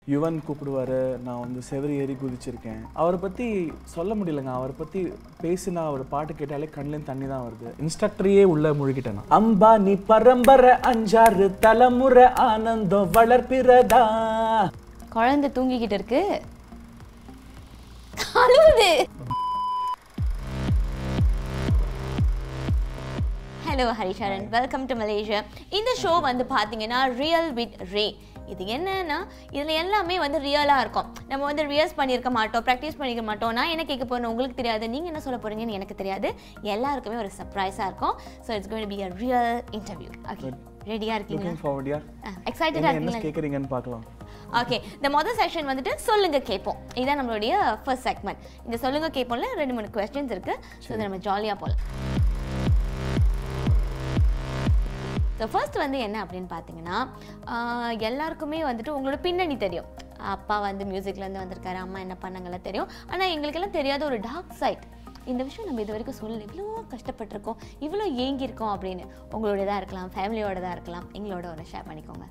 யுவன் கூப்பிடுவாரு நான் வந்து செவரி ஏறி குதிச்சிருக்கேன் அவரை பற்றி சொல்ல முடியலங்க அவரை பற்றி பேசினா அவர் பாட்டு கேட்டாலே கண்ணிலேருந்து தண்ணி தான் வருது இன்ஸ்ட்ரக்டரையே உள்ள முழுகிட்டேன் நான். அம்பானி பரம்பரை அஞ்சாறு தலைமுறை ஆனந்தம் வளர்ப்பிறதா குழந்தை தூங்கிக்கிட்டு இருக்கு அழுவுது hello Harisharan welcome to Malaysia இந்த ஷோ வந்து பார்த்தீங்கன்னா ரியல் வித் ரே இது என்னன்னா இதில் எல்லாமே வந்து ரியலாக இருக்கும் நம்ம வந்து ரியல்ஸ் பண்ணியிருக்க மாட்டோம் ப்ராக்டிஸ் பண்ணிக்க மாட்டோம் நான் என்ன கேட்க போறேன்னு உங்களுக்கு தெரியாது நீங்கள் என்ன சொல்ல போறீங்கன்னு எனக்கு தெரியாது எல்லாருக்குமே ஒரு சர்ப்ரைஸாக இருக்கும் so it's going be a real interview okay ரெடியாக இருக்கீங்களா லுக்கிங் ஃபார்வர்ட் யார் எக்ஸைட்டடாக என்ன இருக்கீங்களா கேட்குறீங்கன்னு பார்க்கலாம் ஓகே இந்த மொதல் செக்ஷன் வந்துட்டு சொல்லுங்க கேட்போம் இதான் நம்மளுடைய ஃபர்ஸ்ட் செக்மெண்ட் இந்த சொல்லுங்க கேட்போம்ல ரெண்டு மூணு கொஸ்டின்ஸ் இருக்கு ஸோ இதை நம்ம ஜாலியாக போகலாம் ஸோ ஃபர்ஸ்ட் வந்து என்ன அப்படின்னு பார்த்தீங்கன்னா ஆஹ், எல்லாருக்குமே வந்துட்டு உங்களோட பின்னணி தெரியும் அப்பா வந்து மியூசிக்லேருந்து வந்திருக்காரு அம்மா என்ன பண்ணாங்கலாம் தெரியும் ஆனால் எங்களுக்கெல்லாம் தெரியாத ஒரு டார்க் சைட் இந்த விஷயம் நம்ம இது வரைக்கும் சொல்லல இவ்வளோ கஷ்டப்பட்டிருக்கோம் இவ்வளோ ஏங்கியிருக்கோம் அப்படின்னு உங்களோடதாக இருக்கலாம் ஃபேமிலியோட இருக்கலாம் எங்களோட ஒரு ஷேர் பண்ணிக்கோங்க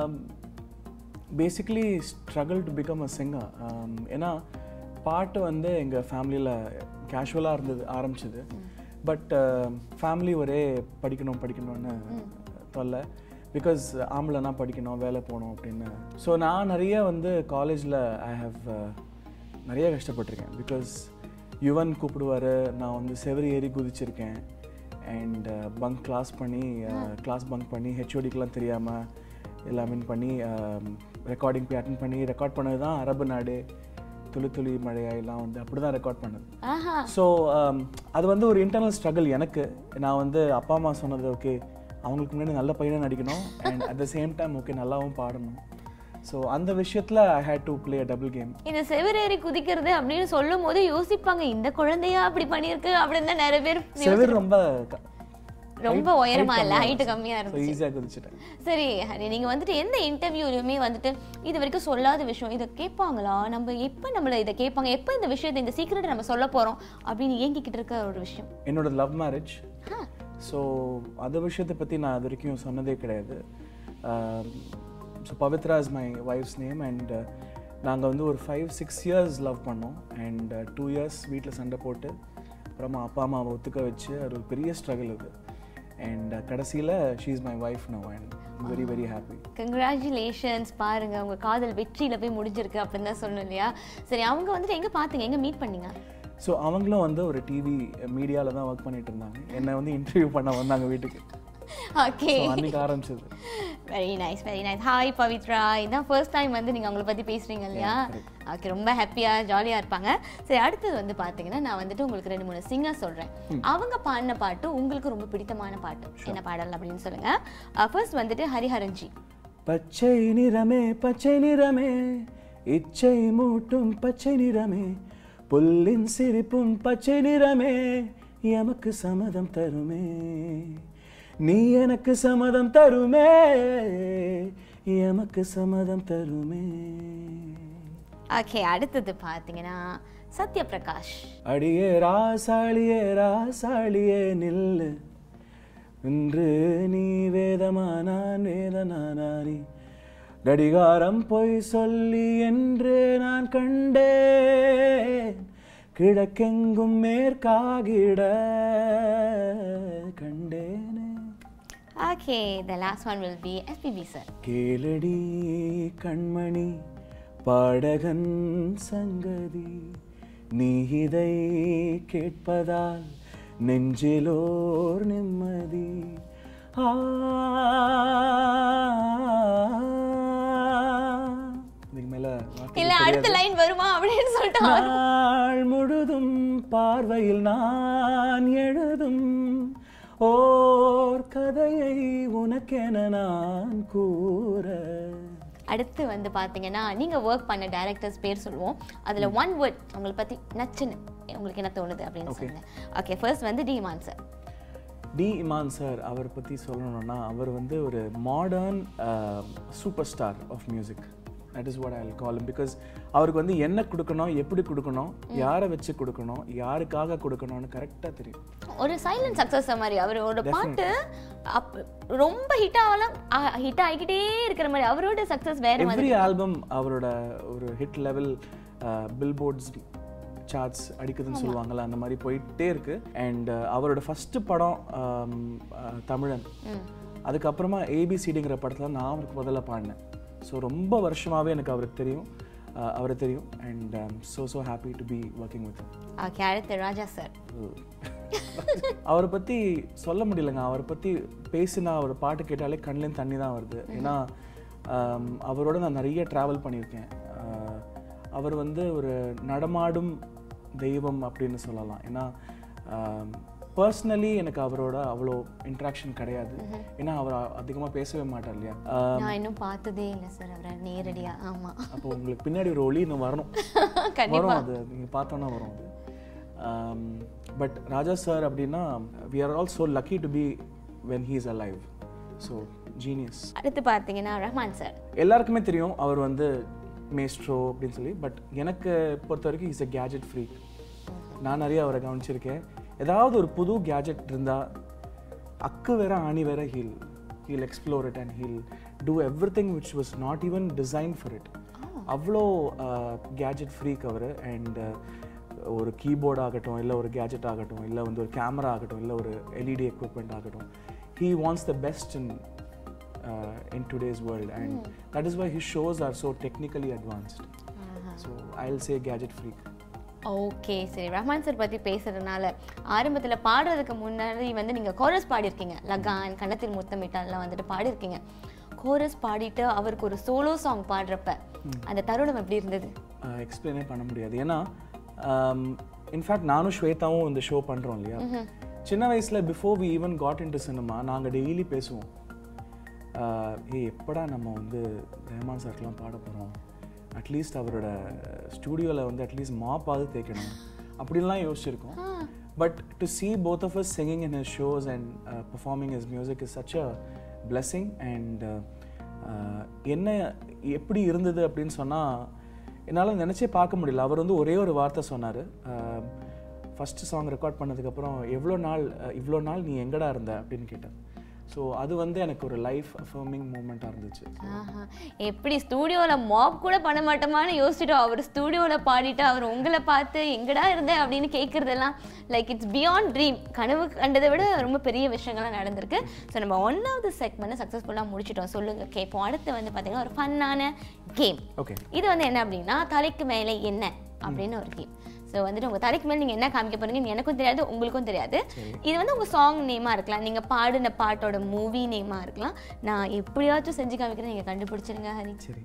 basically struggle to become a singer ஏன்னா பாட்டு வந்து எங்கள் ஃபேமிலியில் கேஷுவலாக இருந்தது ஆரம்பிச்சது பட் ஃபேமிலி ஒரே படிக்கணும் படிக்கணும்னு தொல்லை பிகாஸ் ஆம்பளைனா படிக்கணும் வேலை போகணும் அப்படின்னு ஸோ நான் நிறைய வந்து காலேஜில் ஐ ஹவ் நிறைய கஷ்டப்பட்டிருக்கேன் பிகாஸ் யுவன் கூப்பிடுவாரு நான் வந்து செவரி ஏறி குதிச்சிருக்கேன் அண்ட் பங்க் கிளாஸ் பண்ணி கிளாஸ் பங்க் பண்ணி ஹெச்ஓடிக்கெலாம் தெரியாமல் எல்லாமே பண்ணி ரெக்கார்டிங் போய் அட்டன் பண்ணி ரெக்கார்ட் பண்ணது தான் அரபு நாடு துளி துளி மழையா எல்லாம் வந்து அப்படி தான் ரெக்கார்ட் பண்ணது ஆஹா ஸோ அது வந்து ஒரு இன்டர்னல் ஸ்ட்ரகிள் எனக்கு நான் வந்து அப்பா அம்மா சொன்னது ஓகே அவங்களுக்கு முன்னாடி நல்ல பையனாக நடிக்கணும் and at the same time okay நல்லாவும் பாடணும் ஸோ அந்த விஷயத்தில் I hate to play double game இந்த செவரேறி குதிக்கிறது அப்படின்னு சொல்லும் போது யோசிப்பாங்க இந்த குழந்தையா அப்படி பண்ணியிருக்கு அப்படின்னு தான் நிறைய பேர் செவர் ரொம்ப க- ரொம்ப height உயரமா இல்ல கம்மியா ஹைட் இருந்துச்சு. கம்மியா ஸோ இருந்துச்சு ஈஸியாக குதிச்சிட்டேன் சரி ஹரி நீங்க வந்துட்டு எந்த இன்டர்வியூலையுமே வந்துட்டு இது வரைக்கும் சொல்லாத விஷயம் இதை கேட்பாங்களா நம்ம எப்போ நம்மள இதை கேட்பாங்க எப்போ இந்த விஷயத்தை இந்த சீக்கிரட்டை நம்ம சொல்ல போறோம் அப்படின்னு ஏங்கிக்கிட்டு இருக்க ஒரு விஷயம் என்னோட லவ் மேரேஜ் ஆ, ஸோ அந்த விஷயத்தை பற்றி நான் இது வரைக்கும் சொன்னதே கிடையாது so Pavithra is my wife's name and நாங்கள் வந்து ஒரு ஃபைவ் சிக்ஸ் இயர்ஸ் லவ் பண்ணோம் அண்ட் டூ இயர்ஸ் வீட்டில் சண்டை போட்டு அப்புறமா அப்பா அம்மாவை ஒத்துக்க வச்சு அது ஒரு பெரிய ஸ்ட்ரகிள் இது அண்ட் கடைசியில் she is my wife now and very very happy congratulations பாருங்க உங்க காதல் வெற்றியில போய் முடிஞ்சிருக்கு அப்படின்னு தான் சொல்லணும் இல்லையா சரி அவங்க வந்துட்டு எங்க பாத்தீங்க எங்க மீட் பண்ணீங்க ஸோ அவங்களும் வந்து ஒரு டிவி மீடியாவில் தான் ஒர்க் பண்ணிட்டு இருந்தாங்க என்னை வந்து இன்டர்வியூ பண்ண வந்தாங்க வீட்டுக்கு ஓகே ஸோ அன்னைக்கு ஆரம்பிச்சது very nice very nice hi Pavithra இதான் ஃபர்ஸ்ட் டைம் வந்து நீங்கள் அவங்கள பற்றி பேசுகிறீங்க இல்லையா ஓகே ரொம்ப ஹாப்பியாக ஜாலியாக இருப்பாங்க சரி அடுத்தது வந்து பார்த்தீங்கன்னா நான் வந்துட்டு உங்களுக்கு ரெண்டு மூணு சிங்கர் சொல்கிறேன் அவங்க பாடின பாட்டு உங்களுக்கு ரொம்ப பிடித்தமான பாட்டு என்ன பாடல் அப்படின்னு சொல்லுங்கள் ஃபர்ஸ்ட் வந்துட்டு ஹரிஹரன்ஜி பச்சை நிறமே பச்சை நிறமே இச்சை மூட்டும் பச்சை நிறமே புல்லின் சிரிப்பும் பச்சை நிறமே எமக்கு சம்மதம் தருமே நீ எனக்கு சம்மதம் தருமே எமக்கு சம்மதம் தருமே ஓகே அடுத்தது பார்த்தீங்கன்னா சத்யபிரகாஷ் அடியே ராசாளியே ராசாளியே நில்லு இன்று நீ வேதமா நான் வேதனானாரி கடிகாரம் பொய் சொல்லி என்று நான் கண்டேன் கிழக்கெங்கும் மேற்காகிட கண்டேனே okay the last one will be SPB sir கேளடி கண்மணி பாடகன் சங்கதி நீ இதை கேட்பதால் நெஞ்சிலோர் நிம்மதி ஆ இதுக்கு மேல வார்த்தை இல்லை அடுத்த லைன் வருமா அப்படின்னு சொல்லிட்டு நாள் முழுதும் பார்வையில் நான் எழுதும் ஓர் கதையை உனக்கென நான் கூற அடுத்து வந்து பார்த்தீங்கன்னா நீங்கள் ஒர்க் பண்ண டேரக்டர்ஸ் பேர் சொல்லுவோம் அதில் ஒன் வேர்ட் உங்களை பற்றி நச்சுன்னு உங்களுக்கு என்ன தோணுது அப்படின்னு சொல்லுங்க ஓகே ஃபர்ஸ்ட் வந்து D Imman sir D Imman sir அவரை பற்றி சொல்லணும்னா அவர் வந்து ஒரு modern super star of music that is what I call because அவருக்கு வந்து என்ன கொடுக்கணும் எப்படி கொடுக்கணும் யாரை வச்சு கொடுக்கணும் யாருக்காக கொடுக்கணும்னு கரெக்டாக தெரியும் ஒரு சைலண்ட் சக்சஸ் மாதிரி அவரோட பாட்டு அப் ரொம்ப ஹிட் ஆகலாம் ஹிட் ஆகிக்கிட்டே இருக்கிற மாதிரி அவரோட சக்சஸ் வேற மாதிரி எவ்ரி ஆல்பம் அவரோட ஒரு ஹிட் லெவல் பில்போர்ட்ஸ் சார்ட்ஸ் அடிக்குதுன்னு சொல்லுவாங்கல்ல அந்த மாதிரி போயிட்டே இருக்கு அண்ட் அவரோட ஃபர்ஸ்ட் படம் ஆம், அஹ், தமிழன் அதுக்கப்புறமா ஏபிசிடிங்கிற படத்தில் நான் அவருக்கு முதல்ல பாடினேன் ஸோ ரொம்ப வருஷமாகவே எனக்கு அவருக்கு தெரியும் அஹ், அவரை தெரியும் and so so happy to be working with okay அடுத்து ராஜா சார் அவரை பற்றி சொல்ல முடியலங்க அவரை பற்றி பேசினா அவர் பாட்டு கேட்டாலே கண்ணிலேருந்து தண்ணி தான் வருது ஏன்னா ஆம், அவரோட நான் நிறைய ட்ராவல் பண்ணியிருக்கேன் ஆஹ், அவர் வந்து ஒரு நடமாடும் தெய்வம் அப்படின்னு சொல்லலாம் ஏன்னா பர்சனலி எனக்கு அவரோட அவ்வளோ இன்ட்ராக்ஷன் கிடையாது ஏன்னா அவர் அதிகமாக பேசவே மாட்டார் இல்லையா ஆஹ், நான் இன்னும் பார்த்ததே இல்லை சார் அவரை நேரடியா ஆமா அப்போ உங்களுக்கு பின்னாடி ஒரு ஒளி இன்னும் வரணும் கண்டிப்பா வரும் அது நீங்கள் பார்த்தோன்னா வரும் அது பட் ராஜா சார் அப்படின்னா we are all so lucky to be when he is alive so genius அடுத்து பார்த்தீங்கன்னா ரஹ்மான் சார் எல்லாருக்குமே தெரியும் அவர் வந்து மேஸ்ட்ரோ அப்படின்னு சொல்லி பட் எனக்கு பொறுத்த வரைக்கும் இஸ் a கேஜெட் ஃப்ரீ நான் நிறைய அவரை கவனிச்சிருக்கேன் ஏதாவது ஒரு புது கேஜெட் இருந்தால் அக்கு வேற ஆணி வேற he'll he'll explore it and he'll do everything which was not even design for it அவ்வளோ கேஜெட் ஃப்ரீக் அவர் அண்ட் ஒரு கீபோர்ட் ஆகட்டும் இல்லை ஒரு கேஜெட் ஆகட்டும் இல்லை வந்து ஒரு கேமரா ஆகட்டும் இல்லை ஒரு எல்இடி எக்யூப்மெண்ட் ஆகட்டும் he wants the best in uh, in today's world and that is why his shows are so technically advanced so i'll say gadget freak okay சரி ரஹ்மான் சார் பற்றி பேசுறதுனால ஆரம்பத்தில் பாடுறதுக்கு முன்னாடி வந்து நீங்கள் கோரஸ் பாடியிருக்கீங்க லகான் கன்னத்தில் முத்தமிட்டாலாம் வந்துட்டு பாடியிருக்கீங்க கோரஸ் பாடிட்டு அவருக்கு ஒரு சோலோ சாங் பாடுறப்ப அந்த தருணம் எப்படி இருந்தது எக்ஸ்பிளைனே பண்ண முடியாது ஏன்னா இன்ஃபேக்ட் நானும் ஸ்வேதாவும் இந்த ஷோ பண்ணுறோம் இல்லையா சின்ன வயசில் before we even got into cinema நாங்கள் டெய்லி பேசுவோம் ஏ எப்படா நம்ம வந்து ரஹ்மான் சார்க்கெலாம் பாட போகிறோம் அட்லீஸ்ட் அவரோட ஸ்டூடியோவில் வந்து அட்லீஸ்ட் மாப்பாவது தேய்க்கணும் அப்படின்லாம் யோசிச்சிருக்கோம் but to see both of us singing in his shows and uh, performing his music is such a blessing and uh, uh, என்ன எப்படி இருந்தது அப்படின்னு சொன்னால் என்னால் நினச்சே பார்க்க முடியல அவர் வந்து ஒரே ஒரு வார்த்தை சொன்னார் ஃபஸ்ட்டு சாங் ரெக்கார்ட் பண்ணதுக்கப்புறம் எவ்வளோ நாள் அஹ், இவ்வளோ நாள் நீ எங்கடா இருந்த அப்படின்னு கேட்டேன் ஸோ அது வந்து எனக்கு ஒரு லைஃப் அஃபர்மிங் மூமெண்ட்டாக இருந்துச்சு ஆஹா. எப்படி ஸ்டூடியோவில் மாப் கூட பண்ண மாட்டோமான்னு யோசிச்சுட்டோம் அவர் ஸ்டூடியோவில் பாடிட்டு அவர் உங்களை பார்த்து எங்கடா இருந்த அப்படின்னு கேட்குறதெல்லாம் லைக் இட்ஸ் பியாண்ட் ட்ரீம் கனவு கண்டதை விட ரொம்ப பெரிய விஷயங்கள்லாம் நடந்திருக்கு ஸோ நம்ம ஒன் ஆஃப் த செக்மெண்ட் சக்ஸஸ்ஃபுல்லாக முடிச்சிட்டோம் சொல்லுங்கள் கேட்போம் அடுத்து வந்து பார்த்தீங்கன்னா ஒரு ஃபன்னான கேம் ஓகே இது வந்து என்ன அப்படின்னா தலைக்கு மேலே என்ன அப்படின்னு ஒரு கேம் ஸோ வந்துட்டு உங்கள் தலைக்கு மேலே நீங்கள் என்ன காமிக்க போறீங்கன்னு எனக்கும் தெரியாது உங்களுக்கும் தெரியாது இது வந்து உங்கள் சாங் நேமாக இருக்கலாம் நீங்கள் பாடின பாட்டோட மூவி நேமாக இருக்கலாம் நான் எப்படியாச்சும் செஞ்சு காமிக்கிறேன் நீங்கள் கண்டுபிடிச்சிருங்க ஹரி சரி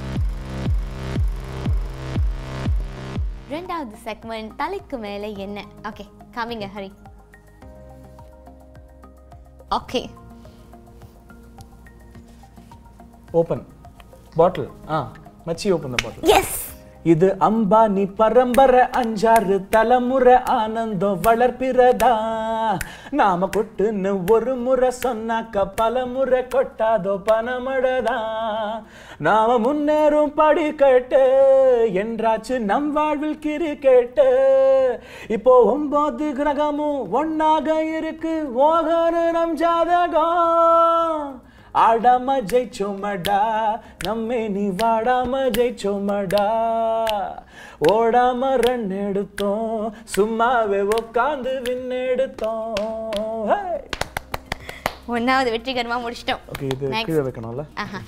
ரெண்டாவது செக்மெண்ட் தலைக்கு மேலே என்ன ஓகே காமிங்க ஹரி ஓகே ஓப்பன் பாட்டில் ஆ மச்சி ஓப்பன் த பாட்டில் எஸ் இது அம்பானி பரம்பரை அஞ்சாறு தலைமுறை ஆனந்தம் வளர்ப்பிறதா நாம கொட்டுன்னு ஒரு முறை சொன்னாக்க பல முறை கொட்டாதோ பணமடதா நாம முன்னேறும் படிக்கட்டு என்றாச்சு நம் வாழ்வில் கிரிக்கெட்டு இப்போ ஒன்பது கிரகமும் ஒன்னாக இருக்கு ஓகனு நம் ஜாதகம் ஆடாம ஜெயிச்சோமடா நம்மே நீ வாடாம ஜெயிச்சோமடா ஓடாம ரன் எடுத்தோம் சும்மாவே உக்காந்து வின் எடுத்தோம் ஒன்றாவது வெற்றிகரமாக முடிச்சிட்டோம் ஓகே இது Next. கீழே வைக்கணும்ல ஆஹா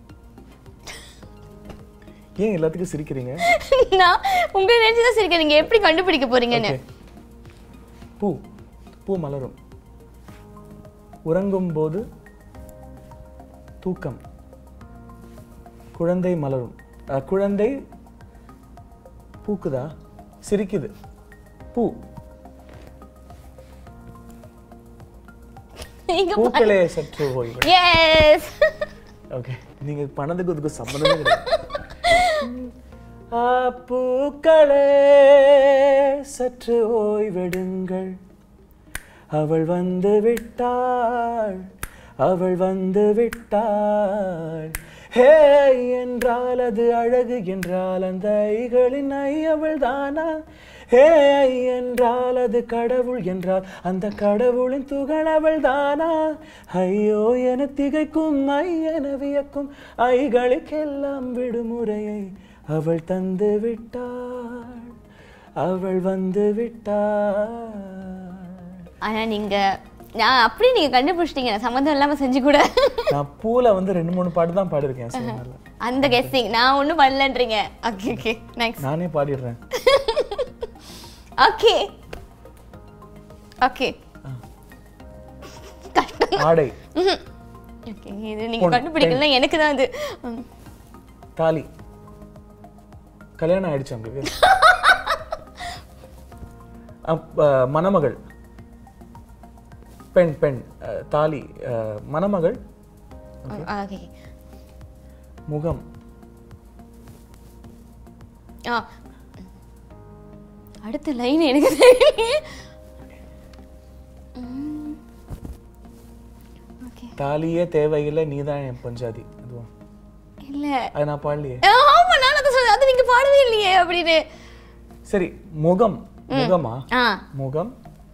ஏன் எல்லாத்துக்கும் சிரிக்கிறீங்க நான் உங்களை நினைச்சு தான் சரிக்கா நீங்கள் எப்படி கண்டுபிடிக்க போறீங்கன்னு Okay. பூ பூ மலரும் உறங்கும் போது தூக்கம் குழந்தை மலரும் அஹ், குழந்தை பூக்குதா சிரிக்குது பூ நீங்க பூக்களே சற்று ஓய்வு எஸ் ஓகே நீங்க பண்ணதுக்கு இதுக்கு சம்மந்தமே கிடையாது ஆ, பூக்களே சற்று ஓய்வெடுங்கள் அவள் வந்து விட்டாள் அவள் வந்து விட்டாள் ஹே என்றால் அது அழகு என்றால் அந்த ஐகளின் ஐ அவள் தானா ஹே என்றால் அது கடவுள் என்றால் அந்த கடவுளின் துகள் அவள் தானா ஐயோ என திகைக்கும் ஐ என வியக்கும் ஐகளுக்கெல்லாம் விடுமுறையை அவள் தந்து விட்டாள் அவள் வந்து விட்டாள் ஆனா நீங்க நான் அப்படி நீங்க கண்டுபிடிச்சிட்டீங்க சம்மந்தம் இல்லாம செஞ்சு கூட நான் பூல வந்து ரெண்டு மூணு பாட்டு தான் பாடிருக்கேன் சினிமால அந்த கெஸ்டிங் நான் ஒண்ணும் பண்ணலன்றீங்க ஓகே ஓகே நெக்ஸ்ட் நானே பாடிடுறேன் ஓகே ஓகே கஷ்டம் ஆடை ஓகே இது நீங்க கண்டுபிடிக்கல எனக்கு தான் அது ம். தாலி கல்யாணம் ஆயிடுச்சு உங்களுக்கு அப்ப, மணமகள் பெண் பெண் அஹ், தாலி அஹ், மணமகள் ஓகே முகம் ஆ அடுத்த லைன் எனக்கு தெரியலையே ஓகே தாலியே தேவையில்லை நீதான் என் பஞ்சாதி அதுவும் இல்ல அது நான் பாடலையே ஆமா நான் அதை சொல்றேன் அது நீங்க பாடவே இல்லையே அப்படின்னு சரி முகம் முகமா ஆ முகம்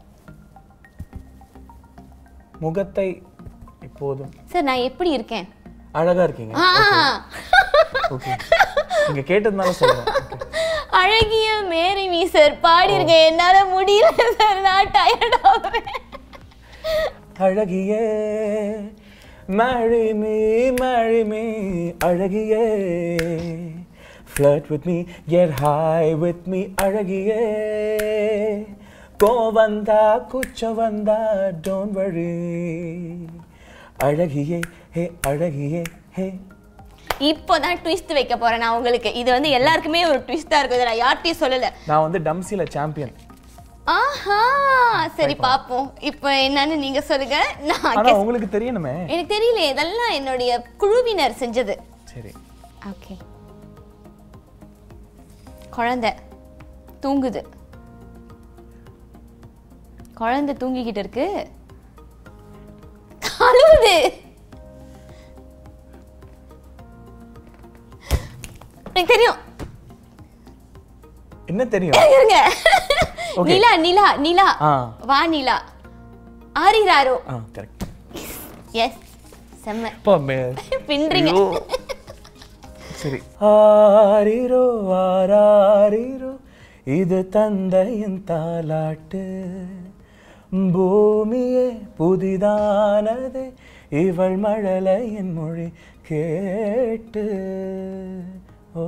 முகத்தை எப்போதும் சார் நான் எப்படி இருக்கேன் அழகா இருக்கீங்க ஆ ஓகே நீங்க கேட்டதுனால சொல்றேன் Okay. அழகிய மேரி மீ சார் பாடியிருக்கேன் என்னால முடியல சார் நான் டயர்ட் ஆகுறேன் அழகியே marry me marry me அழகியே flirt with me get high with me அழகியே கோ வந்தா குச்சம் வந்தா don't worry அழகியே ஹே அழகியே ஹே இப்போதான் ட்விஸ்ட் வைக்க போறேன் நான் உங்களுக்கு இது வந்து எல்லாருக்குமே ஒரு ட்விஸ்டா இருக்கும் இதை நான் யார்கிட்டயும் சொல்லல நான் வந்து டம்சில சாம்பியன் ஆஹா சரி பாப்போம் இப்போ என்னன்னு நீங்க சொல்லுங்க நான் ஆனா guess- உங்களுக்கு தெரியணுமே எனக்கு தெரியல இதெல்லாம் என்னுடைய குழுவினர் செஞ்சது சரி ஓகே குழந்தை தூங்குது குழந்தை தூங்கிக்கிட்டு இருக்கு அழுவுது எனக்கு தெரியும் என்ன தெரியும் இருங்க Okay. நிலா நிலா நிலா ஆ வா நிலா ஆரிராரோ ஆ கரெக்ட் எஸ் செம்ம இப்போ மே- பின்றீங்க ஐயோ. சரி ஆரிரோ ஆராரிரோ இது தந்தையின் தாலாட்டு பூமியே புதிதானதே இவள் மழலையின் மொழி கேட்டு ஓ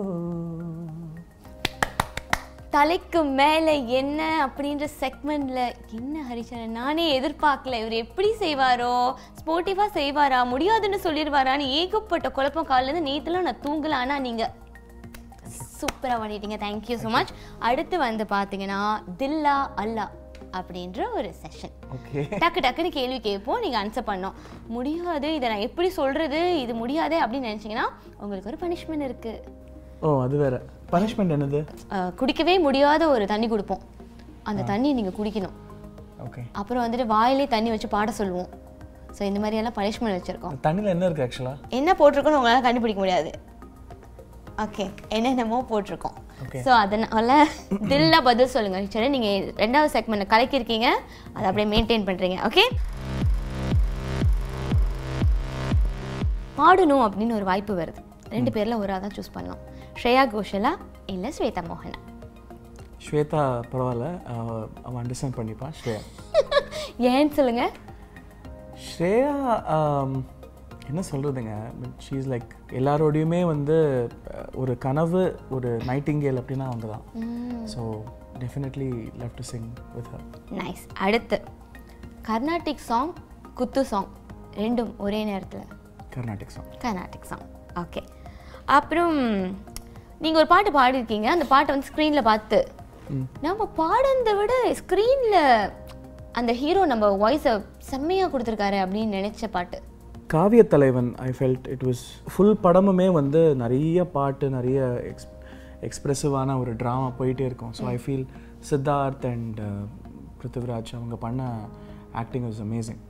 தலைக்கு மேல என்ன அப்படின்ற செக்மெண்ட்ல என்ன ஹரிச்சரன் நானே எதிர்பார்க்கல இவர் எப்படி செய்வாரோ ஸ்போர்ட்டிவா செய்வாரா முடியாதுன்னு சொல்லிடுவாரான்னு ஏகப்பட்ட குழப்பம் காலையில இருந்து நேத்துல நான் தூங்கல ஆனா நீங்க சூப்பரா பண்ணிட்டீங்க தேங்க்யூ ஸோ மச் அடுத்து வந்து பாத்தீங்கன்னா தில்லா அல்லா அப்படின்ற ஒரு செஷன் ஓகே டக்கு டக்குன்னு கேள்வி கேட்போம் நீங்கள் ஆன்சர் பண்ணோம் முடியாது இதை நான் எப்படி சொல்றது இது முடியாது அப்படின்னு நினைச்சீங்கன்னா உங்களுக்கு ஒரு பனிஷ்மெண்ட் இருக்கு ஓ அது வேற பனிஷ்மெண்ட் என்னது அஹ், குடிக்கவே முடியாத ஒரு தண்ணி கொடுப்போம் அந்த தண்ணியை நீங்கள் குடிக்கணும் ஓகே அப்புறம் வந்துட்டு வாயிலே தண்ணி வச்சு பாட சொல்லுவோம் ஸோ இந்த மாதிரி எல்லாம் பனிஷ்மெண்ட் வச்சுருக்கோம் தண்ணியில் என்ன இருக்கு ஆக்சுவலா என்ன போட்டிருக்கோன்னு உங்களால் கண்டுபிடிக்க முடியாது ஓகே என்னென்னமோ போட்டிருக்கோம் Okay. ஸோ அதனால தில்லா பதில் சொல்லுங்க சரி நீங்கள் ரெண்டாவது செக்மெண்ட் கலக்கியிருக்கீங்க அதை அப்படியே மெயின்டைன் பண்ணுறீங்க ஓகே பாடணும் அப்படின்னு ஒரு வாய்ப்பு வருது ரெண்டு பேரில் ஒரு தான் சூஸ் பண்ணலாம் ஸ்ரேயா கோஷலா இல்லை ஸ்வேதா மோகனா ஸ்வேதா பரவாயில்ல அவ- அவன் அண்டர்ஸ்டாண்ட் பண்ணிப்பான் ஸ்ரேயா ஏன்னு சொல்லுங்க ஸ்ரேயா ஆம், என்ன சொல்கிறதுங்க ஷீஸ் லைக் எல்லாரோடையுமே வந்து அஹ், ஒரு கனவு ஒரு நைட்டிங்கேல் அப்படின்னா அவங்க தான் so definitely love to sing with her nice அடுத்து கர்நாடிக் சாங் குத்து சாங் ரெண்டும் ஒரே நேரத்தில் Carnatic song Carnatic song okay அப்புறம் நீங்கள் ஒரு பாட்டு பாடிருக்கீங்க அந்த பாட்டை வந்து ஸ்க்ரீனில் பார்த்து நம்ம பாடுறதை விட ஸ்க்ரீனில் அந்த ஹீரோ நம்ம வாய்ஸை செம்மையாக கொடுத்துருக்காரு அப்படின்னு நினச்ச பாட்டு Kaaviya Thalaivan I felt it was full படமுமே வந்து நிறைய பாட்டு நிறைய எக்ஸ் எக்ஸ்ப்ரெசிவான ஒரு ட்ராமா போயிட்டே இருக்கும் so I feel Siddharth and Prithviraj அவங்க பண்ண ஆக்டிங் வாஸ் அமேசிங்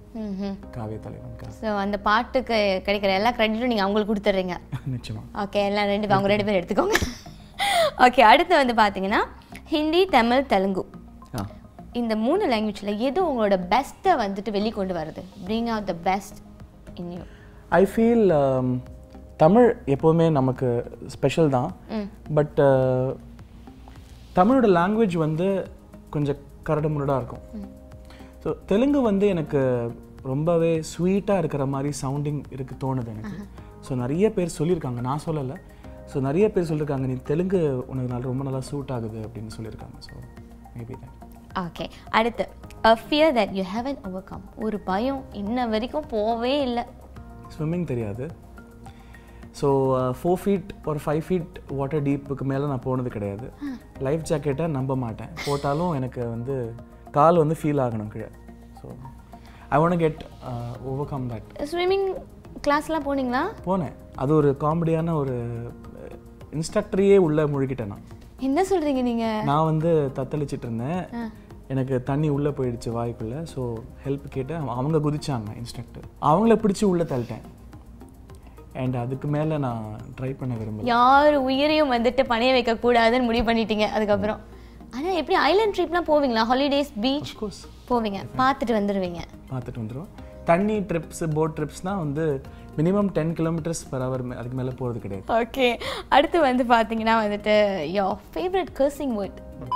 ம் காவிய தலைவன் ஸோ அந்த பாட்டுக்கு கிடைக்கிற எல்லா கிரெடிட்டும் நீங்கள் அவங்களுக்கு கொடுத்துட்றீங்க நிச்சயமா ஓகே எல்லாம் ரெண்டு அவங்க ரெண்டு பேர் எடுத்துக்கோங்க ஓகே அடுத்து வந்து பார்த்தீங்கன்னா ஹிந்தி தமிழ் தெலுங்கு ஆ இந்த மூணு லாங்குவேஜில் எது உங்களோட பெஸ்ட்டை வந்துட்டு வெளிக்கொண்டு வருது bring out the best in you I feel Tamil எப்போவுமே நமக்கு ஸ்பெஷல் தான் பட் தமிழோட லாங்குவேஜ் வந்து கொஞ்சம் கரடு முரடாக இருக்கும் ஸோ தெலுங்கு வந்து எனக்கு ரொம்பவே ஸ்வீட்டாக இருக்கிற மாதிரி சவுண்டிங் இருக்கு தோணுது எனக்கு ஸோ நிறைய பேர் சொல்லியிருக்காங்க நான் சொல்லலை ஸோ நிறைய பேர் சொல்லியிருக்காங்க நீ தெலுங்கு உனக்கு நல்லா ரொம்ப நல்லா சூட் ஆகுது அப்படின்னு சொல்லியிருக்காங்க ஸோ மேபி தான் ஓகே அடுத்து a fear that you haven't overcome ஒரு பயம் இன்ன வரைக்கும் போவே இல்லை ஸ்விம்மிங் தெரியாது ஸோ ஃபோர் ஃபீட் ஒரு ஃபைவ் ஃபீட் வாட்டர் டீப்புக்கு மேலே நான் போனது கிடையாது லைஃப் ஜாக்கெட்டை நம்ப மாட்டேன் போட்டாலும் எனக்கு வந்து கால் வந்து ஃபீல் ஆகணும் கீழே so I want get overcome that swimming கிளாஸ்லாம் போனீங்களா போனேன் அது ஒரு காமெடியான ஒரு இன்ஸ்ட்ரக்டரையே உள்ளே முழுகிட்டேன் நான் என்ன சொல்கிறீங்க நீங்கள் நான் வந்து தத்தளிச்சிட்டு இருந்தேன் எனக்கு தண்ணி உள்ளே போயிடுச்சு வாய்க்குள்ளே ஸோ ஹெல்ப் கேட்டேன் அவங்க குதிச்சாங்க இன்ஸ்ட்ரக்டர் அவங்கள பிடிச்சி உள்ளே தள்ளிட்டேன் அண்ட் அதுக்கு மேலே நான் ட்ரை பண்ண விரும்பல யார் உயிரையும் வந்துட்டு பணைய வைக்கக்கூடாதுன்னு முடிவு பண்ணிட்டீங்க அதுக்கப்புறம் ஆனால் எப்படி ஐலாண்ட் ட்ரிப்லாம் போவீங்களா ஹாலிடேஸ் பீச் அஃப்கோர்ஸ் போவீங்க பார்த்துட்டு வந்துடுவீங்க பார்த்துட்டு வந்துடும் தண்ணி ட்ரிப்ஸ் போட் ட்ரிப்ஸ்னால் வந்து minimum ten kilometres per hour அதுக்கு மேலே போகிறது கிடையாது ஓகே அடுத்து வந்து பார்த்தீங்கன்னா வந்துட்டு your favourite cursing word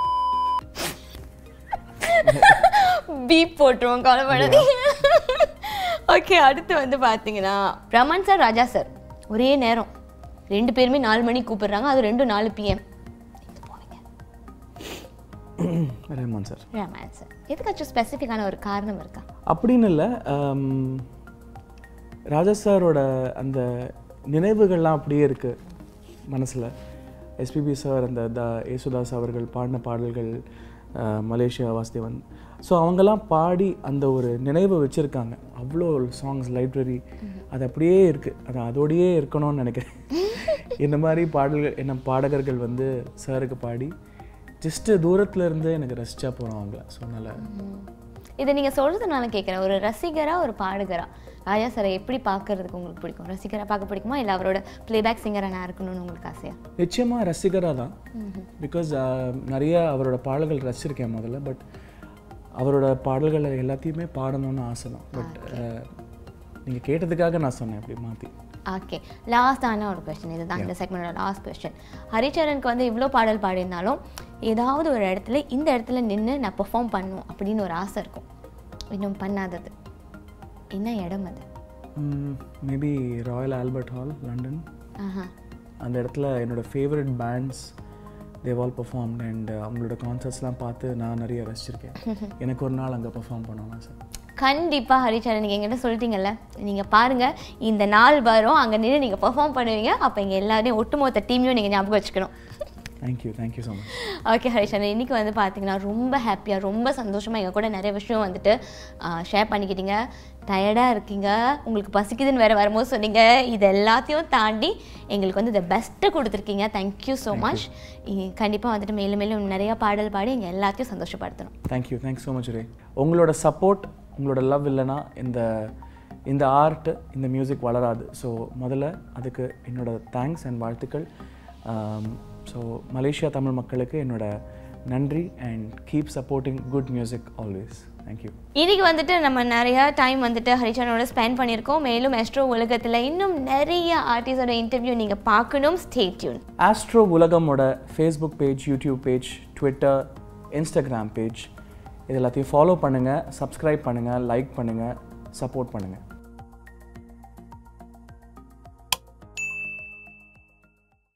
beep போட்டுருவோம் கவலைப்படாதீங்க ஓகே அடுத்து வந்து பார்த்தீங்கன்னா ரமன் சார் ராஜா சார் ஒரே நேரம் ரெண்டு பேருமே நாலு மணிக்கு கூப்பிடுறாங்க அது ரெண்டும் நாலு பிஎம் போவீங்க ரஹ்மான் சார் ரமன் சார் எதுக்காச்சும் ஸ்பெசிஃபிக்கான ஒரு காரணம் இருக்கா அப்படின்னு இல்லை ராஜா சாரோட அந்த நினைவுகள்லாம் அப்படியே இருக்குது மனசில் எஸ்பிபி சார் அந்த த யேசுதாஸ் அவர்கள் பாடின பாடல்கள் அஹ், மலேசியா வாசுதேவன் ஸோ அவங்கெல்லாம் பாடி அந்த ஒரு நினைவை வச்சுருக்காங்க அவ்வளோ சாங்ஸ் லைப்ரரி அது அப்படியே இருக்குது அது அதோடையே இருக்கணும்னு நினைக்கிறேன் இந்த மாதிரி பாடல்கள் என்ன பாடகர்கள் வந்து சாருக்கு பாடி ஜஸ்ட்டு தூரத்துல இருந்து எனக்கு ரசிச்சா போகிறோம் அவங்கள ஸோ அதனால் இதை நீங்கள் சொல்கிறதுனால கேட்குறேன் ஒரு ரசிகரா ஒரு பாடகரா ராஜா சாரை எப்படி பார்க்கறதுக்கு உங்களுக்கு பிடிக்கும் ரசிகரா பார்க்க பிடிக்குமா இல்லை அவரோட ப்ளேபேக் சிங்கராக நான் இருக்கணும்னு உங்களுக்கு ஆசையா நிச்சயமாக ரசிகராக தான் பிகாஸ் நிறைய அவரோட பாடல்கள் ரசிச்சிருக்கேன் முதல்ல பட் அவரோட பாடல்களை எல்லாத்தையுமே பாடணும்னு ஆசை தான் பட் நீங்கள் கேட்டதுக்காக நான் சொன்னேன் அப்படி மாற்றி ஓகே லாஸ்டான ஒரு கொஸ்டின் இதுதான் இந்த செக்மெண்டோட லாஸ்ட் கொஸ்டின் ஹரிச்சரனுக்கு வந்து இவ்வளோ பாடல் பாடியிருந்தாலும் ஏதாவது ஒரு இடத்துல இந்த இடத்துல நின்று நான் பெர்ஃபார்ம் பண்ணணும் அப்படின்னு ஒரு ஆசை இருக்கும் இன்னும் பண்ணாதது என்ன இடம் அது maybe Royal Albert Hall London ஆஹா அந்த இடத்துல என்னோட favourite bands they've all performed and அவங்களோட கான்சர்ட்ஸ்லாம் பார்த்து நான் நிறைய ரசிச்சிருக்கேன் எனக்கு ஒரு நாள் அங்கே பெர்ஃபார்ம் பண்ணணும் சார் கண்டிப்பாக ஹரிச்சரன் நீங்கள் எங்கிட்ட சொல்லிட்டீங்கல்ல நீங்கள் பாருங்கள் இந்த நாள் வரும் அங்கே நின்று நீங்கள் பெர்ஃபார்ம் பண்ணுவீங்க அப்போ இங்கே எல்லாரையும் ஒட்டுமொத்த டீமையும் நீங்கள் ஞாபகம் வச்சுக்கணும் thank you thank you so much okay Haricharan இன்னைக்கு வந்து பார்த்தீங்கன்னா ரொம்ப ஹாப்பியாக ரொம்ப சந்தோஷமாக எங்கள் கூட நிறைய விஷயம் வந்துட்டு ஷேர் பண்ணிக்கிட்டீங்க டயர்டாக இருக்கீங்க உங்களுக்கு பசிக்குதுன்னு வேறு வரும்போது சொன்னீங்க இது எல்லாத்தையும் தாண்டி எங்களுக்கு வந்து இந்த பெஸ்ட்டை கொடுத்துருக்கீங்க தேங்க்யூ ஸோ மச் கண்டிப்பாக வந்துட்டு மேலும் மேலும் நிறைய பாடல் பாடி எங்கள் எல்லாத்தையும் சந்தோஷப்படுத்தணும் தேங்க்யூ தேங்க்ஸ் ஸோ மச் ரே உங்களோட சப்போர்ட் உங்களோட லவ் இல்லைன்னா இந்த இந்த ஆர்ட் இந்த மியூசிக் வளராது ஸோ முதல்ல அதுக்கு என்னோட தேங்க்ஸ் அண்ட் வாழ்த்துக்கள் ஸோ மலேசியா தமிழ் மக்களுக்கு என்னோட நன்றி and keep supporting good music always thank you இன்னைக்கு வந்துட்டு நம்ம நிறைய டைம் வந்துட்டு ஹரிச்சனோட ஸ்பெண்ட் பண்ணியிருக்கோம் மேலும் எஸ்ட்ரோ உலகத்தில் இன்னும் நிறைய ஆர்டிஸ்டோட இன்டர்வியூ நீங்கள் பார்க்கணும் ஸ்டே டியூன் ஆஸ்ட்ரோ உலகமோட Facebook page YouTube page Twitter Instagram page இது எல்லாத்தையும் ஃபாலோ பண்ணுங்கள் சப்ஸ்கிரைப் பண்ணுங்கள் லைக் பண்ணுங்கள் சப்போர்ட் பண்ணுங்கள்